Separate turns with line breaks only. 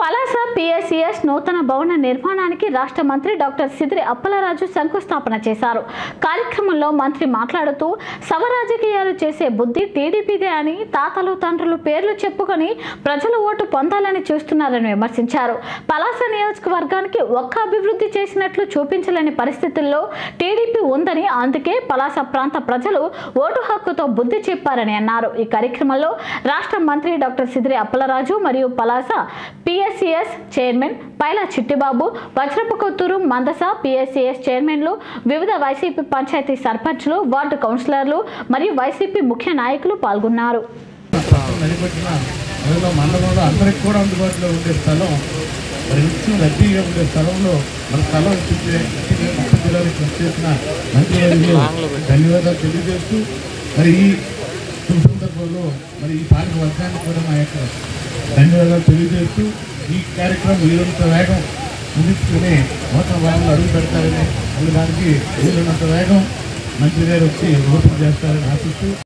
Palasa PSCS నూతన భవన నిర్మాణానికి రాష్ట్ర మంత్రి డాక్టర్ సిద్రి అప్పలరాజు శంకుస్థాపన చేశారు కార్యక్రమంలో మంత్రి మాట్లాడుతూ సవ రాజకీయాలు చేసే బుద్ధి టీడీపీదే అని తాతలు తండ్రులు పేర్లు చెప్పుకొని ప్రజలు ఓటు పొందాలని చూస్తున్నారని విమర్శించారు పలాస నియోజకవర్గానికి ఒక్క అభివృద్ధి చేసినట్లు చూపించలేని పరిస్థితుల్లో టీడీపీ ఉందని అందుకే పలాస ప్రాంత ప్రజలు ఓటు హక్కుతో బుద్ధి చెప్పారని అన్నారు ఈ కార్యక్రమంలో రాష్ట్ర మంత్రి డాక్టర్ సిద్రి అప్పలరాజు మరియు Palasa PSCS chairman Paila Chittibabu Vajrapu Kotturu Mandasa PSCS చైర్మన్లు వివిధ వైసీపీ పంచాయతీ సర్పంచ్లు వార్డు కౌన్సిలర్లు మరియు వైసీపీ ముఖ్య నాయకులు పాల్గొన్నారు
నిలబెట్టిన అందులో మండలంలో అందరికి కూడా అందుబాటులో ఉండే స్థలం మరి నిత్యం రద్దీగా ఉండే స్థలంలో మన స్థలం ఇప్పించే ముప్పై జిల్లాలకు కృషి చేసిన మంత్రివర్యులు ధన్యవాదాలు తెలియజేస్తూ మరి ఈ శుభ సందర్భంలో మరి ఈ పాలక వర్గానికి కూడా మా యొక్క ధన్యవాదాలు తెలియజేస్తూ ఈ కార్యక్రమం వీలున్నంత వేగం ముగించుకుని నూతన వారంలో అడుగు పెడతారని అందుదానికి వీలున్నంత వేగం మంత్రి గారు వచ్చి ఓపెన్ చేస్తారని ఆశిస్తూ